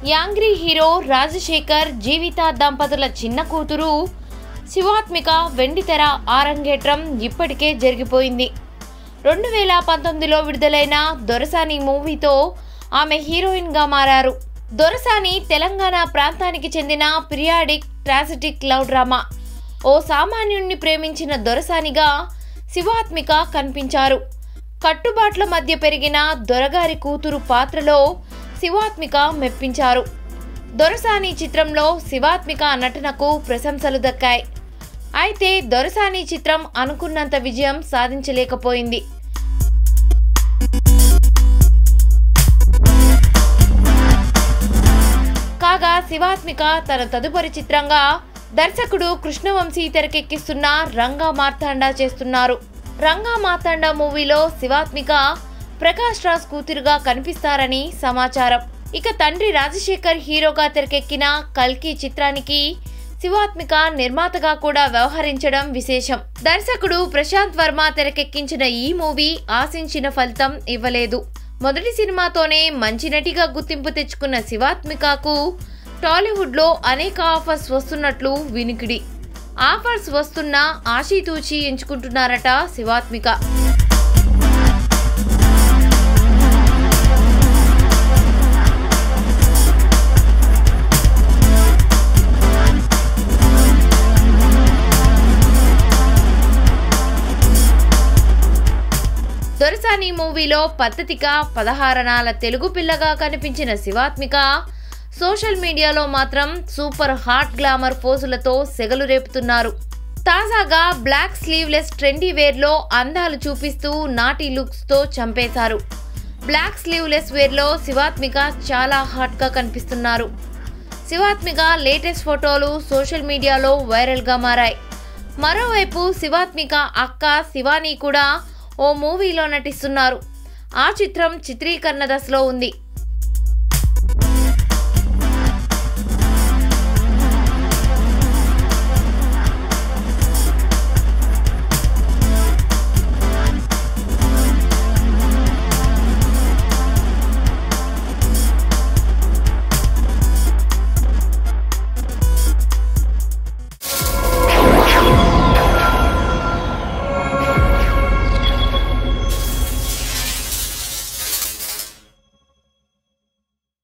angry hero Rajasekhar జీవిత దంపతుల చిన్న కూతురు శివాత్మిక వెండితెర ఆరంగేట్రం ఇప్పటికే జరిగిపోయింది రెండు వేల పంతొమ్మిదిలో విడుదలైన దొరసాని మూవీతో ఆమె హీరోయిన్గా మారారు దొరసాని తెలంగాణ ప్రాంతానికి చెందిన పిరియాడిక్ ట్రాజిటిక్ లవ్ డ్రామా ఓ సామాన్యుణ్ణి ప్రేమించిన దొరసానిగా శివాత్మిక కనిపించారు కట్టుబాట్ల మధ్య పెరిగిన దొరగారి కూతురు పాత్రలో శివాత్మిక మెప్పించారు దొరసాని చిత్రంలో శివాత్మిక నటనకు ప్రశంసలు దక్కాయి అయితే దొరసాని చిత్రం అనుకున్నంత విజయం సాధించలేకపోయింది కాగా శివాత్మిక తన తదుపరి చిత్రంగా దర్శకుడు కృష్ణవంశీ తెరకెక్కిస్తున్న రంగా మార్తాండ చేస్తున్నారు రంగా మార్తాండ మూవీలో శివాత్మిక ప్రకాష్ రాజ్ కూతురుగా కనిపిస్తారని సమాచారం ఇక తండ్రి రాజశేఖర్ హీరోగా తెరకెక్కిన కల్కి చిత్రానికి శివాత్మిక నిర్మాతగా కూడా వ్యవహరించడం విశేషం దర్శకుడు ప్రశాంత్ వర్మ తెరకెక్కించిన ఈ మూవీ ఆశించిన ఫలితం ఇవ్వలేదు మొదటి సినిమాతోనే మంచి నటిగా గుర్తింపు తెచ్చుకున్న శివాత్మికకు టాలీవుడ్లో అనేక ఆఫర్స్ వస్తున్నట్లు వినికిడి ఆఫర్స్ వస్తున్నా ఆశీతూచి ఎంచుకుంటున్నారట శివాత్మిక దొరసాని మూవీలో పద్ధతిగా పదహారణాల తెలుగు పిల్లగా కనిపించిన శివాత్మిక సోషల్ మీడియాలో మాత్రం సూపర్ హాట్ గ్లామర్ పోజులతో సెగలు రేపుతున్నారు తాజాగా బ్లాక్ స్లీవ్లెస్ ట్రెండీ వేర్లో అందాలు చూపిస్తూ నాటి లుక్స్తో చంపేశారు బ్లాక్ స్లీవ్లెస్ వేర్లో శివాత్మిక చాలా హాట్గా కనిపిస్తున్నారు శివాత్మిక లేటెస్ట్ ఫోటోలు సోషల్ మీడియాలో వైరల్గా మారాయి మరోవైపు శివాత్మిక అక్క శివాని కూడా ఓ మూవీలో నటిస్తున్నారు ఆ చిత్రం చిత్రీకరణ దశలో ఉంది